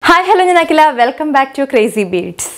hi hello ഞാൻ Akhila welcome back to crazy beads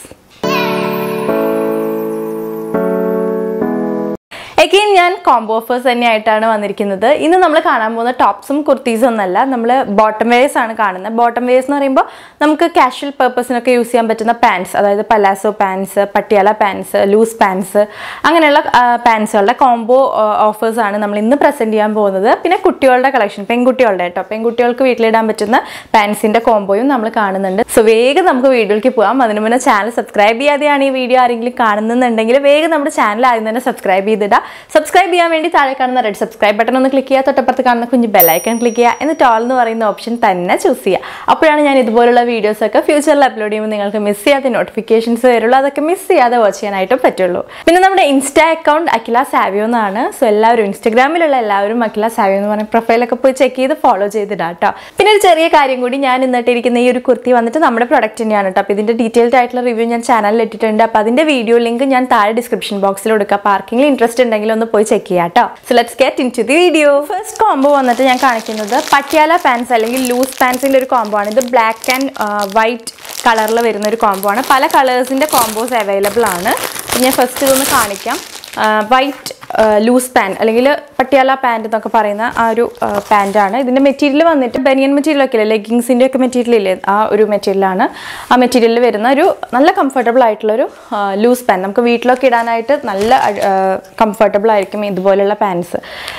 again ഞാൻ combo offers തന്നെയായിട്ടാണ് വന്നിരിക്കുന്നത് ഇന്ന് നമ്മൾ കാണാൻ പോകുന്ന ടോപ്സും കുർത്തീസും ഒന്നല്ല നമ്മൾ ബോട്ടം വെയേഴ്സ് ആണ് കാണുന്നത് ബോട്ടം വെയേഴ്സ് എന്ന് പറയുമ്പോൾ നമുക്ക് കാഷ്വൽ പർപ്പസിനൊക്കെ യൂസ് ചെയ്യാൻ പറ്റുന്ന പാൻസ് അതായത് palazzo pants Patiala pants loose pants അങ്ങനെയുള്ള പാൻസുകളുടെ കോംബോ ഓഫേഴ്സ് ആണ് നമ്മൾ ഇന്ന് പ്രസൻറ്റ് ചെയ്യാൻ പോകുന്നത് പിന്നെ കുട്ടികളുടെ കളക്ഷൻ പെൺകുട്ടികളുടെ കേട്ടോ പെൺകുട്ടികൾക്ക് വീട്ടിലിടാൻ പറ്റുന്ന പാൻസിൻ്റെ കോംബോയും നമ്മൾ കാണുന്നുണ്ട് സോ വേഗം നമുക്ക് വീഡിയോയിലേക്ക് പോകാം അതിന് മുന്നേ ചാനൽ സബ്സ്ക്രൈബ് ചെയ്യാതെയാണ് ഈ വീഡിയോ ആരെങ്കിലും കാണുന്നുണ്ടെങ്കിൽ വേഗം നമ്മുടെ ചാനൽ ആദ്യം തന്നെ സബ്സ്ക്രൈബ് ചെയ്തിടുക സബ്സ്ക്രൈബ് ചെയ്യാൻ വേണ്ടി താഴെ കാണുന്ന റെഡ് സബ്സ്ക്രൈബ് ബട്ടൺ ഒന്ന് ക്ലിക്ക് ചെയ്യുക തൊട്ടപ്പുറത്ത് കാണുന്ന കുഞ്ഞ് ബെല്ലൈക്കൺ ക്ലിക്ക് ചെയ്യുക എന്നിട്ട് ഓൾ എന്ന് പറയുന്ന ഓപ്ഷൻ തന്നെ ചൂസ് ചെയ്യുക അപ്പോഴാണ് ഞാൻ ഇതുപോലുള്ള വീഡിയോസ് ഒക്കെ ഫ്യൂച്ചറിൽ അപ്ലോഡ് ചെയ്യുമ്പോൾ നിങ്ങൾക്ക് മിസ് ചെയ്യാത്ത നോട്ടിഫിക്കേഷൻസ് വരുള്ളൂ അതൊക്കെ മിസ് ചെയ്യാതെ വാച്ച് ചെയ്യാനായിട്ടും പറ്റുള്ളൂ പിന്നെ നമ്മുടെ ഇൻസ്റ്റാ അക്കൗണ്ട് അഖില സാവിയോ എന്നാണ് സോ എല്ലാവരും ഇൻസ്റ്റാഗ്രാമിലുള്ള എല്ലാവരും അഖില സാവിയോ എന്ന് പറഞ്ഞ പ്രൊഫൈലൊക്കെ പോയി ചെക്ക് ചെയ്ത് ഫോളോ ചെയ്തിടാം കേട്ടോ പിന്നെ ഒരു ചെറിയ കാര്യം കൂടി ഞാൻ ഇന്നിട്ടിരിക്കുന്ന ഈ ഒരു കുർത്തി വന്നിട്ട് നമ്മുടെ പ്രൊഡക്റ്റ് തന്നെയാണ് കേട്ടോ അപ്പോൾ ഇതിൻ്റെ ഡീറ്റെയിൽഡ് ആയിട്ടുള്ള റിവ്യൂ ഞാൻ ചാനലിൽ ഇട്ടിട്ടുണ്ട് അപ്പോൾ അതിൻ്റെ വീഡിയോ ലിങ്ക് ഞാൻ താഴെ ഡിസ്ക്രിപ്ഷൻ ബോക്സിൽ കൊടുക്കുക പാർക്കിംഗിൽ ഇൻട്രസ്റ്റ് ഉണ്ടെങ്കിൽ ഒന്ന് പോയി ചെക്ക് ചെയ്യാം കേട്ടോ so let's get into the video first combo വന്നിട്ട് ഞാൻ കാണിക്കുന്നത് പട്യാല പാൻസ് അല്ലെങ്കിൽ ലൂസ് പാൻസിൻ്റെ ഒരു കോംബോ ആണ് ഇത് ബ്ലാക്ക് ആൻഡ് വൈറ്റ് കളറിൽ വരുന്ന ഒരു കോംബോ ആണ് പല കളേഴ്സിൻ്റെ കോംബോസ് അവൈലബിൾ ആണ് ഞാൻ ഫസ്റ്റ് ഇതൊന്ന് കാണിക്കാം വൈറ്റ് ലൂസ് പാൻറ് അല്ലെങ്കിൽ പട്ടിയാല പാൻറ് എന്നൊക്കെ പറയുന്ന ആ ഒരു പാൻറ്റാണ് ഇതിൻ്റെ മെറ്റീരിയൽ വന്നിട്ട് ബനിയൻ മെറ്റീരിയൽ ഒക്കെ ഇല്ലേ ലെഗിങ്സിൻ്റെ ഒക്കെ മെറ്റീരിയൽ ഇല്ലേ ആ ഒരു മെറ്റീരിയലാണ് ആ മെറ്റീരിയലിൽ വരുന്ന ഒരു നല്ല കംഫർട്ടബിൾ ആയിട്ടുള്ളൊരു ലൂസ് പാൻറ് നമുക്ക് വീട്ടിലൊക്കെ ഇടാനായിട്ട് നല്ല കംഫർട്ടബിൾ ആയിരിക്കും ഇതുപോലെയുള്ള പാൻസ്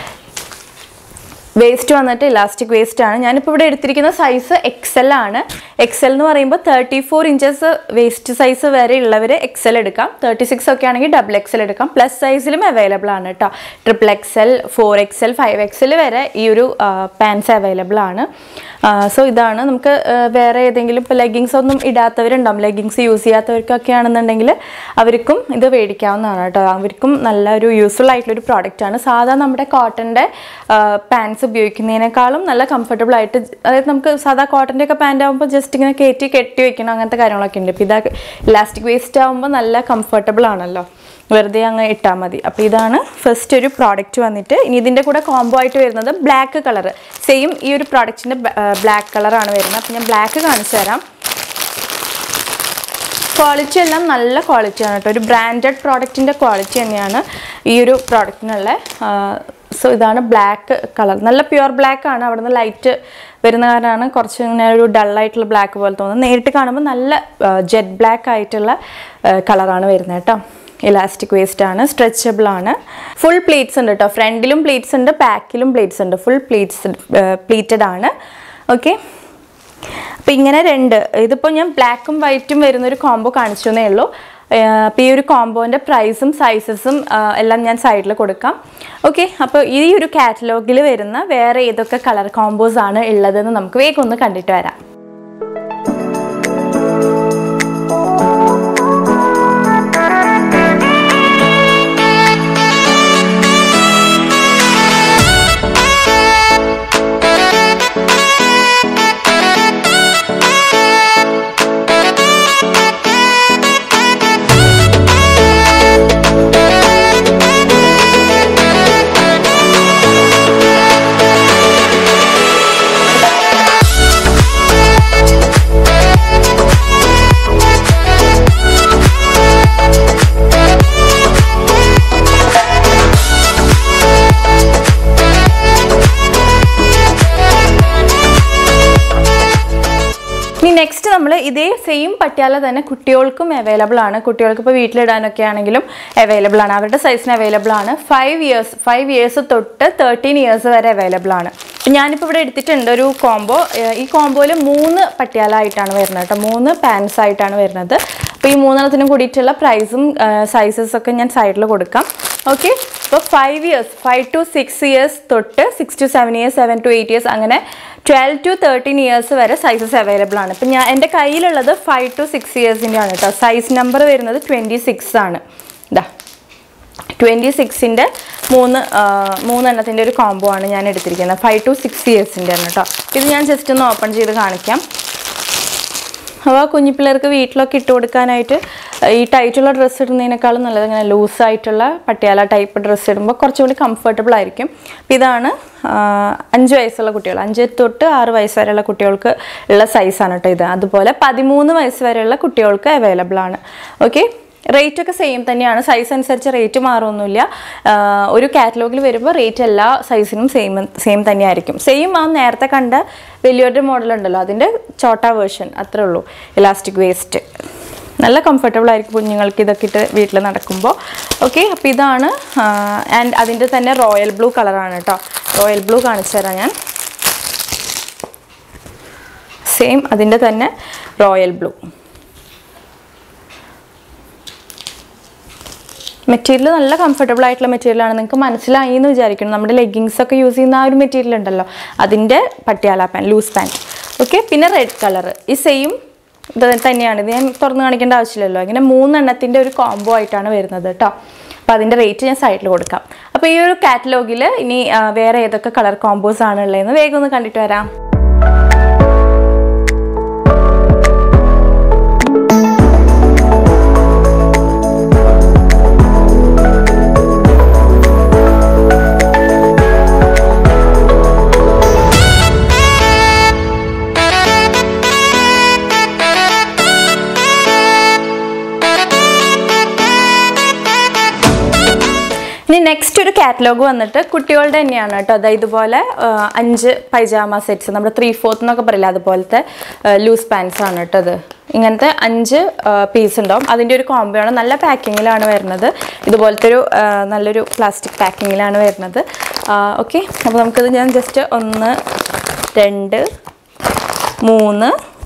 വേസ്റ്റ് വന്നിട്ട് ഇലാസ്റ്റിക് വേസ്റ്റ് ആണ് ഞാനിപ്പോൾ ഇവിടെ എടുത്തിരിക്കുന്ന സൈസ് എക്സൽ ആണ് എക്സൽ എന്ന് പറയുമ്പോൾ thirty four inches waist size വരെ ഉള്ളവർ എക്സൽ എടുക്കാം തേർട്ടി സിക്സ് ഒക്കെ ആണെങ്കിൽ ഡബിൾ എക്സൽ എടുക്കാം പ്ലസ് സൈസിലും അവൈലബിൾ ആണ് കേട്ടോ triple XL four XL five XL വരെ ഈ ഒരു പാൻസ് അവൈലബിൾ ആണ് സോ ഇതാണ് നമുക്ക് വേറെ ഏതെങ്കിലും ഇപ്പോൾ ലെഗിങ്സ് ഒന്നും ഇടാത്തവരുണ്ടാവും ലെഗിങ്സ് യൂസ് ചെയ്യാത്തവർക്കൊക്കെ ആണെന്നുണ്ടെങ്കിൽ അവർക്കും ഇത് മേടിക്കാവുന്നതാണ് കേട്ടോ അവർക്കും നല്ലൊരു യൂസ്ഫുൾ ആയിട്ടുള്ളൊരു പ്രോഡക്റ്റ് ആണ് സാധാ നമ്മുടെ കോട്ടൻ്റെ പാൻസ് ഉപയോഗിക്കുന്നതിനേക്കാളും നല്ല കംഫർട്ടബിൾ ആയിട്ട് അതായത് നമുക്ക് സാധാ കോട്ടൻ്റെ ഒക്കെ പാൻറ് ആകുമ്പോൾ ജസ്റ്റ് ഇങ്ങനെ കയറ്റി കെട്ടി വെക്കണം അങ്ങനത്തെ കാര്യങ്ങളൊക്കെ ഉണ്ട് ഇപ്പോൾ ഇതാ ഇലാസ്റ്റിക് വേസ്റ്റ് ആകുമ്പോൾ നല്ല കംഫർട്ടബിൾ ആണല്ലോ വെറുതെ അങ്ങ് ഇട്ടാൽ മതി അപ്പോൾ ഇതാണ് ഫസ്റ്റ് ഒരു പ്രോഡക്റ്റ് വന്നിട്ട് ഇനി ഇതിൻ്റെ കൂടെ കോംബോ ആയിട്ട് വരുന്നത് ബ്ലാക്ക് കളർ സെയിം ഈ ഒരു പ്രോഡക്റ്റിൻ്റെ ബ്ലാക്ക് കളറാണ് വരുന്നത് അപ്പോൾ ഞാൻ ബ്ലാക്ക് കാണിച്ചു തരാം ക്വാളിറ്റി എല്ലാം നല്ല ക്വാളിറ്റിയാണ് കേട്ടോ ഒരു ബ്രാൻഡഡ് പ്രോഡക്റ്റിൻ്റെ ക്വാളിറ്റി തന്നെയാണ് ഈ ഒരു പ്രോഡക്റ്റിനുള്ള സോ ഇതാണ് ബ്ലാക്ക് കളർ നല്ല പ്യുവർ ബ്ലാക്ക് ആണ് അവിടെ നിന്ന് ലൈറ്റ് വരുന്ന കാരണമാണ് കുറച്ച് ഇങ്ങനെ ഒരു ഡള്ളായിട്ടുള്ള ബ്ലാക്ക് പോലെ തോന്നുന്നത് നേരിട്ട് കാണുമ്പോൾ നല്ല ജെറ്റ് ബ്ലാക്ക് ആയിട്ടുള്ള കളറാണ് വരുന്നത് കേട്ടോ ഇലാസ്റ്റിക് വേസ്റ്റ് ആണ് സ്ട്രെച്ചബിൾ ആണ് ഫുൾ പ്ലീറ്റ്സ് ഉണ്ട് കേട്ടോ ഫ്രണ്ടിലും പ്ലീറ്റ്സ് ഉണ്ട് ബാക്കിലും പ്ലീറ്റ്സ് ഉണ്ട് ഫുൾ പ്ലീറ്റ്സ് പ്ലീറ്റഡ് ആണ് ഓക്കെ അപ്പോൾ ഇങ്ങനെ രണ്ട് ഇതിപ്പോൾ ഞാൻ ബ്ലാക്കും വൈറ്റും വരുന്നൊരു കോംബോ കാണിച്ചു എന്നേ ഉള്ളൂ അപ്പോൾ ഈ ഒരു കോംബോൻ്റെ പ്രൈസും സൈസസും എല്ലാം ഞാൻ സൈഡിൽ കൊടുക്കാം ഓക്കെ അപ്പോൾ ഈ ഒരു കാറ്റലോഗിൽ വരുന്ന വേറെ ഏതൊക്കെ കളർ കോംബോസ് ആണ് ഉള്ളതെന്ന് നമുക്ക് വേഗം ഒന്ന് കണ്ടിട്ട് വരാം ഇനി നെക്സ്റ്റ് നമ്മൾ ഇതേ സെയിം പട്ടിയാല തന്നെ കുട്ടികൾക്കും അവൈലബിൾ ആണ് കുട്ടികൾക്ക് ഇപ്പോൾ വീട്ടിലിടാനൊക്കെ ആണെങ്കിലും അവൈലബിൾ ആണ് അവരുടെ സൈസിന് അവൈലബിൾ ആണ് ഫൈവ് ഇയേഴ്സ് ഫൈവ് ഇയേഴ്സ് തൊട്ട് തേർട്ടീൻ ഇയേഴ്സ് വരെ അവൈലബിൾ ആണ് അപ്പം ഞാനിപ്പോൾ ഇവിടെ എടുത്തിട്ടുണ്ട് ഒരു കോംബോ ഈ കോംബോയിൽ മൂന്ന് പട്ടിയാല ആയിട്ടാണ് വരുന്നത് കേട്ടോ മൂന്ന് പാൻസ് ആയിട്ടാണ് വരുന്നത് അപ്പോൾ ഈ മൂന്നെണ്ണത്തിനും കൂടിയിട്ടുള്ള പ്രൈസും സൈസസ് ഒക്കെ ഞാൻ സൈഡിൽ കൊടുക്കാം ഓക്കെ അപ്പോൾ five years five to six years തൊട്ട് six to seven years seven to eight years അങ്ങനെ ട്വൽവ് ടു തേർട്ടീൻ ഇയേഴ്സ് വരെ സൈസസ് അവൈലബിൾ ആണ് ഇപ്പം ഞാൻ എൻ്റെ കയ്യിലുള്ളത് ഫൈവ് ടു സിക്സ് ഇയേഴ്സിൻ്റെ ആണ് കേട്ടോ സൈസ് നമ്പർ വരുന്നത് ട്വൻറ്റി സിക്സ് ആണ് ഇതാ ട്വൻറ്റി സിക്സിൻ്റെ മൂന്ന് മൂന്നെണ്ണത്തിൻ്റെ ഒരു കോംബോ ആണ് ഞാൻ എടുത്തിരിക്കുന്നത് ഫൈവ് ടു സിക്സ് ഇയേഴ്സിൻ്റെ ആണ് കേട്ടോ ഇത് ഞാൻ ജസ്റ്റ് ഒന്ന് ഓപ്പൺ ചെയ്ത് കാണിക്കാം അപ്പോൾ കുഞ്ഞു പിള്ളേർക്ക് വീട്ടിലൊക്കെ ഇട്ട് കൊടുക്കാനായിട്ട് ഈ ടൈറ്റുള്ള ഡ്രസ്സ് ഇടുന്നതിനേക്കാളും നല്ലത് ഇങ്ങനെ ലൂസായിട്ടുള്ള പട്ടിയാല ടൈപ്പ് ഡ്രസ്സ് ഇടുമ്പോൾ കുറച്ചുകൂടി കംഫർട്ടബിൾ ആയിരിക്കും അപ്പോൾ ഇതാണ് ആ, അഞ്ച് വയസ്സുള്ള കുട്ടികൾ അഞ്ച് തൊട്ട് ആറ് വയസ്സ് വരെയുള്ള കുട്ടികൾക്ക് ഉള്ള സൈസാണ് കേട്ടോ ഇത് അതുപോലെ പതിമൂന്ന് വയസ്സ് വരെയുള്ള കുട്ടികൾക്ക് അവൈലബിൾ ആണ് ഓക്കെ റേറ്റ് ഒക്കെ സെയിം തന്നെയാണ് സൈസ് അനുസരിച്ച് റേറ്റ് മാറൊന്നുമില്ല ആ, ഒരു കാറ്റലോഗിൽ വരുമ്പോൾ റേറ്റ് എല്ലാ സൈസിനും സെയിം സെയിം തന്നെയായിരിക്കും സെയിം ആ നേരത്തെ കണ്ട വലിയൊരു മോഡൽ ഉണ്ടല്ലോ അതിൻ്റെ ചോട്ട വേർഷൻ അത്രേ ഉള്ളൂ ഇലാസ്റ്റിക് വേസ്റ്റ് നല്ല കംഫർട്ടബിൾ ആയിരിക്കും കുഞ്ഞുങ്ങൾക്ക് ഇതൊക്കെ ഇട്ട് വീട്ടിൽ നടക്കുമ്പോൾ ഓക്കെ അപ്പോൾ ഇതാണ് ആൻഡ് അതിൻ്റെ തന്നെ റോയൽ ബ്ലൂ കളറാണ് കേട്ടോ റോയൽ ബ്ലൂ കാണിച്ചു തരാം ഞാൻ സെയിം അതിൻ്റെ തന്നെ റോയൽ ബ്ലൂ മെറ്റീരിയൽ നല്ല കംഫർട്ടബിൾ ആയിട്ടുള്ള മെറ്റീരിയലാണ് നിങ്ങൾക്ക് മനസ്സിലായി എന്ന് വിചാരിക്കണം നമ്മുടെ ലെഗിങ്സ് ഒക്കെ യൂസ് ചെയ്യുന്ന ആ ഒരു മെറ്റീരിയൽ ഉണ്ടല്ലോ അതിൻ്റെ Patiala pan loose pant okay പിന്നെ റെഡ് കളർ ഈ സെയിം ഇത് തന്നെയാണ് ഇത് ഞാൻ തുറന്ന് കാണിക്കേണ്ട ആവശ്യമില്ലല്ലോ ഇങ്ങനെ മൂന്നെണ്ണത്തിൻ്റെ ഒരു കോംബോ ആയിട്ടാണ് വരുന്നത് കേട്ടോ അപ്പോൾ അതിൻ്റെ റേറ്റ് ഞാൻ സൈഡിൽ കൊടുക്കാം അപ്പോൾ ഈ ഒരു കാറ്റലോഗിൽ ഇനി ആ, വേറെ ഏതൊക്കെ കളർ കോംബോസ് ആണ് ഉള്ളതെന്ന് വേഗം ഒന്ന് കണ്ടിട്ട് വരാം ഇനി നെക്സ്റ്റ് ഒരു കാറ്റലോഗ് വന്നിട്ട് കുട്ടികളുടെ തന്നെയാണ് കേട്ടോ അതായത് ഇതുപോലെ ആ, അഞ്ച് പൈജാമ സെറ്റ്സ് നമ്മുടെ ത്രീ ഫോർത്ത് എന്നൊക്കെ പറയില്ല അതുപോലത്തെ ലൂസ് പാൻസ് ആണ് കേട്ടോ ഇത് ഇങ്ങനത്തെ അഞ്ച് പീസ് ഉണ്ടാവും അതിൻ്റെ ഒരു കോംബോ ആണ് നല്ല പാക്കിങ്ങിലാണ് വരുന്നത് ഇതുപോലത്തെ ഒരു ആ, നല്ലൊരു പ്ലാസ്റ്റിക് പാക്കിങ്ങിലാണ് വരുന്നത് ഓക്കെ അപ്പോൾ നമുക്കിത് ഞാൻ ജസ്റ്റ് ഒന്ന് രണ്ട് മൂന്ന്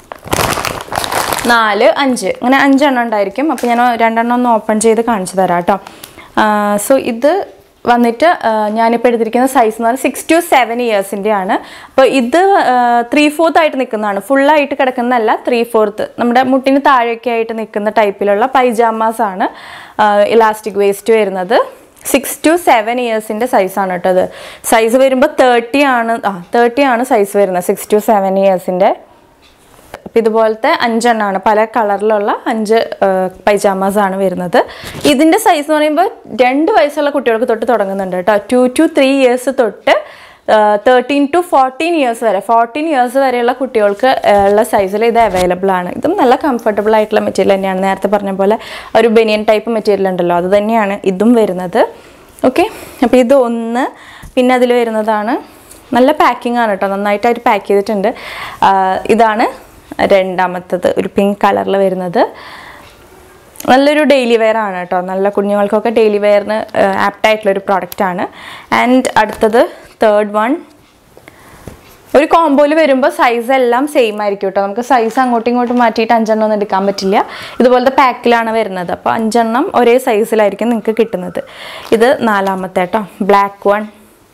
നാല് അഞ്ച് അങ്ങനെ അഞ്ചെണ്ണം ഉണ്ടായിരിക്കും അപ്പോൾ ഞാൻ രണ്ടെണ്ണം ഒന്ന് ഓപ്പൺ ചെയ്ത് കാണിച്ചു തരാം കേട്ടോ സോ ഇത് വന്നിട്ട് ആ, ഞാനിപ്പോൾ എടുത്തിരിക്കുന്ന സൈസ് എന്ന് പറഞ്ഞാൽ സിക്സ് ടു സെവൻ ഇയേഴ്സിൻ്റെ ആണ് അപ്പോൾ ഇത് ത്രീ ഫോർത്ത് ആയിട്ട് നിൽക്കുന്നതാണ് ഫുള്ളായിട്ട് കിടക്കുന്നതല്ല ത്രീ ഫോർത്ത് നമ്മുടെ മുട്ടിന് താഴെയൊക്കെ ആയിട്ട് നിൽക്കുന്ന ടൈപ്പിലുള്ള പൈജാമാസ് ആണ് ഇലാസ്റ്റിക് വേസ്റ്റ് വരുന്നത് സിക്സ് ടു സെവൻ ഇയേഴ്സിൻ്റെ സൈസാണ് കേട്ടോ അത് സൈസ് വരുമ്പോൾ തേർട്ടി ആണ് ആ തേർട്ടി ആണ് സൈസ് വരുന്നത് സിക്സ് ടു സെവൻ ഇയേഴ്സിൻ്റെ അപ്പം ഇതുപോലത്തെ അഞ്ചെണ്ണമാണ് പല കളറിലുള്ള അഞ്ച് പൈജാമാസ് ആണ് വരുന്നത് ഇതിൻ്റെ സൈസ് എന്ന് പറയുമ്പോൾ രണ്ട് വയസ്സുള്ള കുട്ടികൾക്ക് തൊട്ട് തുടങ്ങുന്നുണ്ട് കേട്ടോ ടു ടു ത്രീ ഇയേഴ്സ് തൊട്ട് തേർട്ടീൻ ടു ഫോർട്ടീൻ ഇയേഴ്സ് വരെ ഫോർട്ടീൻ ഇയേഴ്സ് വരെയുള്ള കുട്ടികൾക്ക് ആ, ഉള്ള സൈസിൽ ഇത് അവൈലബിൾ ആണ് ഇതും നല്ല കംഫർട്ടബിൾ ആയിട്ടുള്ള മെറ്റീരിയൽ തന്നെയാണ് നേരത്തെ പറഞ്ഞ പോലെ ഒരു ബനിയൻ ടൈപ്പ് മെറ്റീരിയൽ ഉണ്ടല്ലോ അത് തന്നെയാണ് ഇതും വരുന്നത് ഓക്കെ അപ്പോൾ ഇത് ഒന്ന് പിന്നെ അതിൽ വരുന്നതാണ് നല്ല പാക്കിംഗ് ആണ് കേട്ടോ നന്നായിട്ട് അവർ പാക്ക് ചെയ്തിട്ടുണ്ട് ആ, ഇതാണ് രണ്ടാമത്തത് ഒരു പിങ്ക് കളറിൽ വരുന്നത് നല്ലൊരു ഡെയിലി വെയർ ആണ് കേട്ടോ നല്ല കുഞ്ഞുങ്ങൾക്കൊക്കെ ഡെയിലി വെയറിന് ആപ്റ്റ് ആയിട്ടുള്ള ഒരു പ്രോഡക്റ്റ് ആണ് ആൻഡ് അടുത്തത് തേർഡ് വൺ ഒരു കോമ്പോയിൽ വരുമ്പോൾ സൈസ് എല്ലാം സെയിം ആയിരിക്കും കേട്ടോ നമുക്ക് സൈസ് അങ്ങോട്ടും ഇങ്ങോട്ടും മാറ്റിയിട്ട് അഞ്ചെണ്ണം ഒന്നും എടുക്കാൻ പറ്റില്ല ഇതുപോലത്തെ പാക്കിലാണ് വരുന്നത് അപ്പോൾ അഞ്ചെണ്ണം ഒരേ സൈസിലായിരിക്കും നിങ്ങൾക്ക് കിട്ടുന്നത് ഇത് നാലാമത്തെ കേട്ടോ ബ്ലാക്ക് വൺ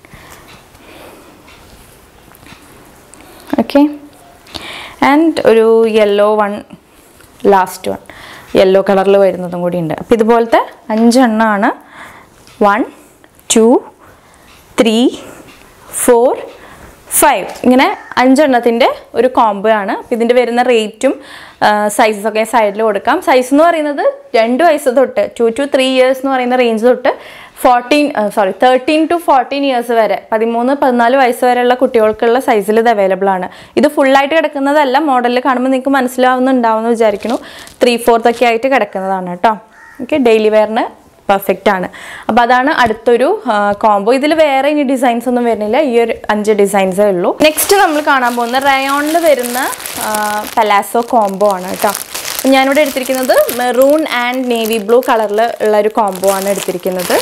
ഓക്കെ ആൻഡ് ഒരു yellow one last one yellow കളറിൽ വരുന്നതും കൂടി ഉണ്ട് അപ്പോൾ ഇതുപോലത്തെ അഞ്ചെണ്ണമാണ് one two three four five ഇങ്ങനെ അഞ്ചെണ്ണത്തിൻ്റെ ഒരു കോംബോ ആണ് അപ്പോൾ ഇതിൻ്റെ വരുന്ന റേറ്റും സൈസസ് ഒക്കെ സൈഡിൽ കൊടുക്കാം സൈസ് എന്ന് പറയുന്നത് രണ്ട് വയസ്സ് തൊട്ട് ടു ടു ത്രീ ഇയേഴ്സ് എന്ന് പറയുന്ന റേഞ്ച് തൊട്ട് fourteen sorry thirteen to fourteen years വരെ പതിമൂന്ന് പതിനാല് വയസ്സ് വരെയുള്ള കുട്ടികൾക്കുള്ള സൈസിൽ ഇത് അവൈലബിൾ ആണ് ഇത് ഫുള്ളായിട്ട് കിടക്കുന്നതല്ല മോഡലിൽ കാണുമ്പോൾ നിങ്ങൾക്ക് മനസ്സിലാവുന്നുണ്ടാവുമെന്ന് വിചാരിക്കുന്നു ത്രീ ഫോർത്ത് ഒക്കെ ആയിട്ട് കിടക്കുന്നതാണ് കേട്ടോ ഓക്കെ ഡെയിലി വെയറിന് പെർഫെക്റ്റ് ആണ് അപ്പോൾ അതാണ് അടുത്തൊരു കോംബോ ഇതിൽ വേറെ ഇനി ഡിസൈൻസ് ഒന്നും വരുന്നില്ല ഈ ഒരു അഞ്ച് ഡിസൈൻസേ ഉള്ളൂ നെക്സ്റ്റ് നമ്മൾ കാണാൻ പോകുന്ന റയോണിൽ വരുന്ന പലാസോ കോംബോ ആണ് കേട്ടോ അപ്പോൾ ഞാനിവിടെ എടുത്തിരിക്കുന്നത് മെറൂൺ ആൻഡ് നേവി ബ്ലൂ കളറിൽ ഉള്ള ഒരു കോംബോ ആണ് എടുത്തിരിക്കുന്നത്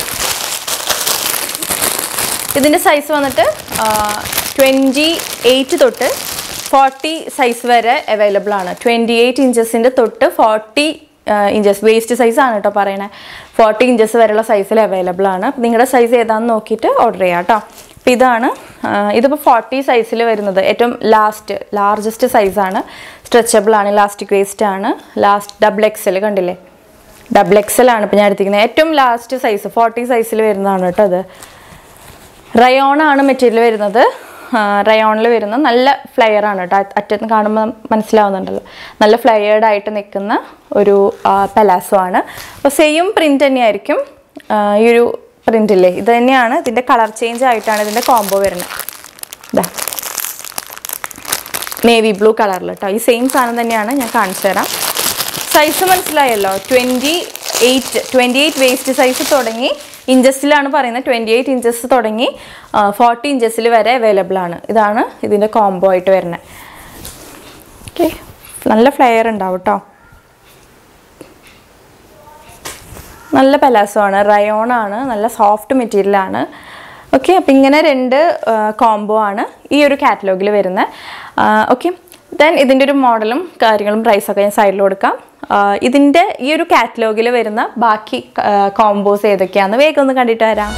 ഇതിൻ്റെ സൈസ് വന്നിട്ട് ട്വൻറ്റി എയ്റ്റ് തൊട്ട് ഫോർട്ടി സൈസ് വരെ അവൈലബിൾ ആണ് ട്വൻറ്റി എയ്റ്റ് ഇഞ്ചസിൻ്റെ തൊട്ട് ഫോർട്ടി ഇഞ്ചസ് വേസ്റ്റ് സൈസ് ആണ് കേട്ടോ പറയണേ ഫോർട്ടി ഇഞ്ചസ് വരെയുള്ള സൈസിൽ അവൈലബിൾ ആണ് അപ്പോൾ നിങ്ങളുടെ സൈസ് ഏതാണെന്ന് നോക്കിയിട്ട് ഓർഡർ ചെയ്യാം കേട്ടോ അപ്പോൾ ഇതാണ് ആ, ഇതിപ്പോൾ ഫോർട്ടി സൈസിൽ വരുന്നത് ഏറ്റവും ലാസ്റ്റ് ലാർജസ്റ്റ് സൈസാണ് സ്ട്രെച്ചബിൾ ആണ് ഇലാസ്റ്റിക് വേസ്റ്റ് ആണ് ലാസ്റ്റ് ഡബിൾ എക്സൽ കണ്ടില്ലേ ഡബിൾ എക്സൽ ആണ് ഇപ്പോൾ ഞാൻ എടുത്തിരിക്കുന്നത് ഏറ്റവും ലാസ്റ്റ് സൈസ് ഫോർട്ടി സൈസിൽ വരുന്നതാണ് കേട്ടോ അത് റയോൺ ആണ് മെറ്റീരിയൽ വരുന്നത് റയോണിൽ വരുന്ന നല്ല ഫ്ലെയർ ആണ് കേട്ടോ അറ്റത്ത് കാണുമ്പോൾ മനസ്സിലാവുന്നുണ്ടല്ലോ നല്ല ഫ്ലെയേർഡ് ആയിട്ട് നിൽക്കുന്ന ഒരു പെലാസോ ആണ് അപ്പോൾ സെയിം പ്രിൻ്റ് തന്നെയായിരിക്കും ആ, ഈ ഒരു പ്രിൻ്റില്ലേ ഇത് തന്നെയാണ് ഇതിൻ്റെ കളർ ചേഞ്ച് ആയിട്ടാണ് ഇതിൻ്റെ കോംബോ വരുന്നത് ഇതാ നേവി ബ്ലൂ കളറിൽ കേട്ടോ ഈ സെയിം സാധനം തന്നെയാണ് ഞാൻ കാണിച്ചു തരാം സൈസ് മനസ്സിലായല്ലോ twenty eight twenty eight waist size തുടങ്ങി ഇഞ്ചസിലാണ് പറയുന്നത് ട്വൻറ്റി എയ്റ്റ് ഇഞ്ചസ് തുടങ്ങി ഫോർട്ടി ഇഞ്ചസിൽ വരെ അവൈലബിൾ ആണ് ഇതാണ് ഇതിൻ്റെ കോംബോ ആയിട്ട് വരുന്നത് ഓക്കെ നല്ല ഫ്ലെയർ ഉണ്ടാവും കേട്ടോ നല്ല പലാസോ ആണ് റയോൺ ആണ് നല്ല സോഫ്റ്റ് മെറ്റീരിയലാണ് ഓക്കെ അപ്പം ഇങ്ങനെ രണ്ട് കോംബോ ആണ് ഈ ഒരു കാറ്റലോഗിൽ വരുന്നത് ഓക്കെ ദെൻ ഇതിൻ്റെ ഒരു മോഡലും കാര്യങ്ങളും പ്രൈസൊക്കെ ഞാൻ സൈഡിൽ കൊടുക്കാം ആ, ഇതിൻ്റെ ഈ ഒരു കാറ്റലോഗിൽ വരുന്ന ബാക്കി കോംബോസ് ഏതൊക്കെയാണെന്ന് വേഗം ഒന്ന് കണ്ടിട്ട് വരാം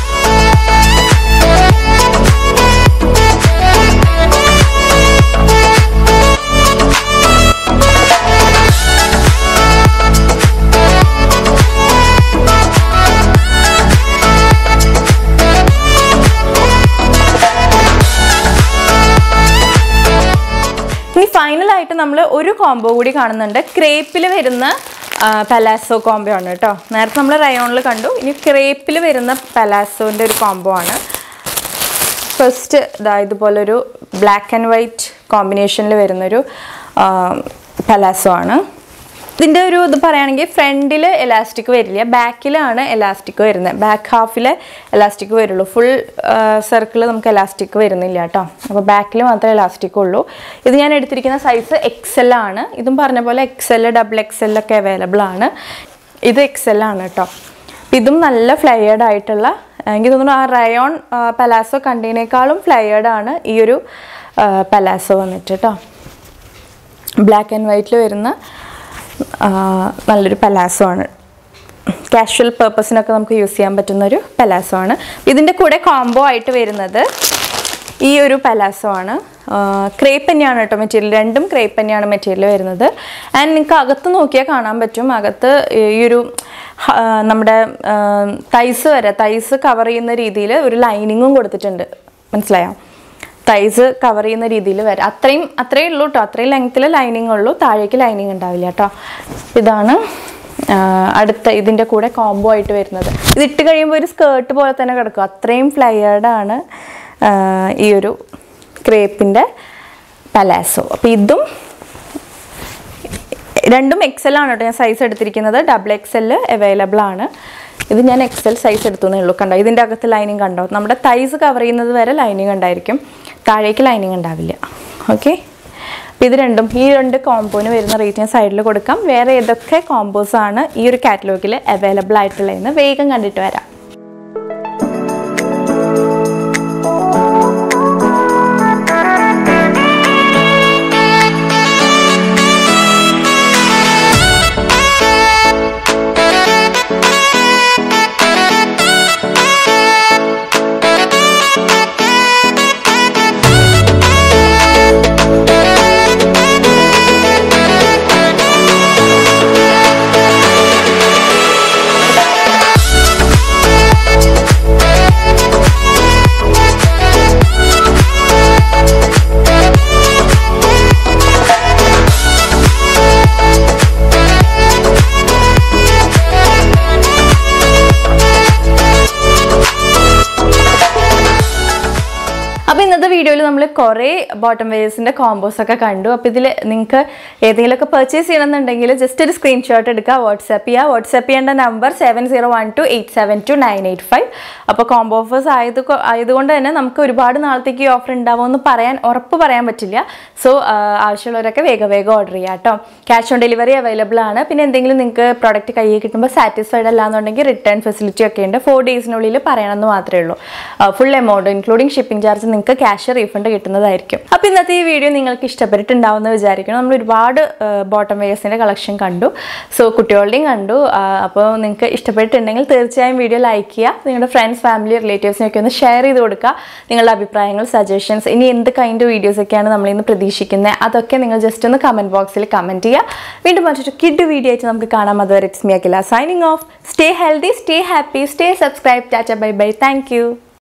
ഇനി ഫൈനലായിട്ട് നമ്മൾ ഒരു കോംബോ കൂടി കാണുന്നുണ്ട് ക്രേപ്പിൽ വരുന്ന പലാസോ കോംബോ ആണ് കേട്ടോ നേരത്തെ നമ്മൾ റയോണിൽ കണ്ടു ഇനി ക്രേപ്പിൽ വരുന്ന പലാസോൻ്റെ ഒരു കോംബോ ആണ് ഫസ്റ്റ് ഇതാ ഇതുപോലൊരു ബ്ലാക്ക് ആൻഡ് വൈറ്റ് കോമ്പിനേഷനിൽ വരുന്നൊരു പലാസോ ആണ് ഇതിൻ്റെ ഒരു ഇത് പറയുകയാണെങ്കിൽ ഫ്രണ്ടിൽ എലാസ്റ്റിക് വരില്ല ബാക്കിലാണ് എലാസ്റ്റിക് വരുന്നത് ബാക്ക് ഹാഫിൽ എലാസ്റ്റിക് വരുള്ളൂ ഫുൾ സർക്കിൾ നമുക്ക് എലാസ്റ്റിക് വരുന്നില്ല കേട്ടോ അപ്പോൾ ബാക്കിൽ മാത്രമേ എലാസ്റ്റിക് ഉള്ളൂ ഇത് ഞാൻ എടുത്തിരിക്കുന്ന സൈസ് എക്സൽ ആണ് ഇതും പറഞ്ഞ പോലെ എക്സൽ ഡബിൾ എക്സൽ ഒക്കെ അവൈലബിൾ ആണ് ഇത് എക്സൽ ആണ് കേട്ടോ ഇതും നല്ല ഫ്ലയേർഡ് ആയിട്ടുള്ള എനിക്ക് തോന്നുന്നു ആ റയോൺ പലാസോ കണ്ടതിനേക്കാളും ഫ്ലയേർഡ് ആണ് ഈ ഒരു പലാസോ വന്നിട്ട് കേട്ടോ ബ്ലാക്ക് ആൻഡ് വൈറ്റിൽ വരുന്ന ആ, നല്ലൊരു പലാസോ ആണ് കാഷ്വൽ പേർപ്പസിനൊക്കെ നമുക്ക് യൂസ് ചെയ്യാൻ പറ്റുന്ന ഒരു പലാസോ ആണ് ഇതിൻ്റെ കൂടെ കോംബോ ആയിട്ട് വരുന്നത് ഈ ഒരു പലാസോ ആണ് ക്രേപ്പ് തന്നെയാണ് കേട്ടോ മെറ്റീരിയൽ രണ്ടും ക്രേപ്പ് തന്നെയാണ് മെറ്റീരിയൽ വരുന്നത് ആൻഡ് നിങ്ങൾക്ക് അകത്ത് നോക്കിയാൽ കാണാൻ പറ്റും അകത്ത് ഈ ഒരു ഹ, നമ്മുടെ തൈസ് വരെ തൈസ് കവർ ചെയ്യുന്ന രീതിയിൽ ഒരു ലൈനിങ്ങും കൊടുത്തിട്ടുണ്ട് മനസ്സിലായോ തൈസ് കവർ ചെയ്യുന്ന രീതിയിൽ വരാം അത്രയും അത്രയേ ഉള്ളൂ കേട്ടോ അത്രയും ലെങ്ത്തിൽ ലൈനിങ് ഉള്ളൂ താഴേക്ക് ലൈനിങ് ഉണ്ടാവില്ല കേട്ടോ ഇതാണ് ആ, അടുത്ത ഇതിൻ്റെ കൂടെ കോംബോ ആയിട്ട് വരുന്നത് ഇത് ഇട്ട് കഴിയുമ്പോൾ ഒരു സ്കേർട്ട് പോലെ തന്നെ കിടക്കും അത്രയും ഫ്ലയേർഡ് ആണ് ആ, ഈ ഒരു ക്രേപ്പിൻ്റെ പലാസോ അപ്പോൾ ഇതും രണ്ടും എക്സൽ ആണ് കേട്ടോ ഞാൻ സൈസ് എടുത്തിരിക്കുന്നത് ഡബിൾ എക്സൽ അവൈലബിൾ ആണ് ഇത് ഞാൻ എക്സൽ സൈസ് എടുത്തുന്നേ ഉള്ളൂ കണ്ടോ ഇതിൻ്റെ അകത്ത് ലൈനിങ് കണ്ടോ നമ്മുടെ തൈസ് കവർ ചെയ്യുന്നത് വരെ ലൈനിങ് ഉണ്ടായിരിക്കും താഴേക്ക് ലൈനിങ് ഉണ്ടാവില്ല ഓക്കെ അപ്പോൾ ഇത് രണ്ടും ഈ രണ്ട് കോംബോന് വരുന്ന റേറ്റ് ഞാൻ സൈഡിൽ കൊടുക്കാം വേറെ ഏതൊക്കെ കോംബോസ് ആണ് ഈ ഒരു കാറ്റലോഗിൽ അവൈലബിൾ ആയിട്ടുള്ളതെന്ന് വേഗം കണ്ടിട്ട് വരാം അപ്പോൾ ഇന്നത്തെ വീഡിയോയിൽ നമ്മൾ കുറേ ബോട്ടം വെയേഴ്സിൻ്റെ കോമ്പോസ് ഒക്കെ കണ്ടു അപ്പോൾ ഇതിൽ നിങ്ങൾക്ക് ഏതെങ്കിലുമൊക്കെ പർച്ചേസ് ചെയ്യണമെന്നുണ്ടെങ്കിൽ ജസ്റ്റ് ഒരു സ്ക്രീൻഷോട്ട് എടുക്കുക വാട്സാപ്പ് ചെയ്യുക വാട്സാപ്പ് ചെയ്യേണ്ട number seven zero one two eight seven two nine eight five അപ്പോൾ കോംബോ ഓഫേഴ്സ് ആയത് കൊ- ആയതുകൊണ്ട് തന്നെ നമുക്ക് ഒരുപാട് നാളത്തേക്ക് ഈ ഓഫർ ഉണ്ടാവുമെന്ന് പറയാൻ ഉറപ്പ് പറയാൻ പറ്റില്ല സോ ആവശ്യമുള്ളവരൊക്കെ വേഗം വേഗം ഓർഡർ ചെയ്യുക കേട്ടോ ക്യാഷ് ഓൺ ഡെലിവറി അവൈലബിൾ ആണ് പിന്നെ എന്തെങ്കിലും നിങ്ങൾക്ക് പ്രോഡക്റ്റ് കയ്യിൽ കിട്ടുമ്പോൾ സാറ്റിസ്ഫൈഡ് അല്ലാന്നുണ്ടെങ്കിൽ റിട്ടേൺ ഫെസിലിറ്റി ഒക്കെ ഉണ്ട് ഫോർ ഡേയ്സിനുള്ളിൽ പറയണമെന്ന് മാത്രമേ ഉള്ളൂ full amount including shipping charge നിങ്ങൾക്ക് ക്യാഷ് റീഫണ്ട് കിട്ടുന്നതായിരിക്കും അപ്പോൾ ഇന്നത്തെ ഈ വീഡിയോ നിങ്ങൾക്ക് ഇഷ്ടപ്പെട്ടിട്ടുണ്ടാവുമെന്ന് വിചാരിക്കണം നമ്മൾ ഒരുപാട് ബോട്ടം വെയേഴ്സിൻ്റെ കളക്ഷൻ കണ്ടു സോ കുട്ടികളുടെയും കണ്ടു അപ്പോൾ നിങ്ങൾക്ക് ഇഷ്ടപ്പെട്ടിട്ടുണ്ടെങ്കിൽ തീർച്ചയായും വീഡിയോ ലൈക്ക് ചെയ്യുക നിങ്ങളുടെ ഫ്രണ്ട്സ് ഫാമിലി റിലേറ്റീവ്സിനൊക്കെ ഒന്ന് ഷെയർ ചെയ്ത് കൊടുക്കുക നിങ്ങളുടെ അഭിപ്രായങ്ങൾ സജഷൻസ് ഇനി എന്ത് കൈൻഡ് വീഡിയോസ് ഒക്കെയാണ് നമ്മൾ ഇന്ന് പ്രതീക്ഷിക്കുന്നത് അതൊക്കെ നിങ്ങൾ ജസ്റ്റ് ഒന്ന് കമൻറ്റ് ബോക്സിൽ കമൻറ്റ് ചെയ്യുക വീണ്ടും മറ്റൊരു കിഡ് വീഡിയോ ആയിട്ട് നമുക്ക് കാണാം അതുവരെ it's me Akhila signing off stay healthy stay happy stay subscribe tata bye bye thank U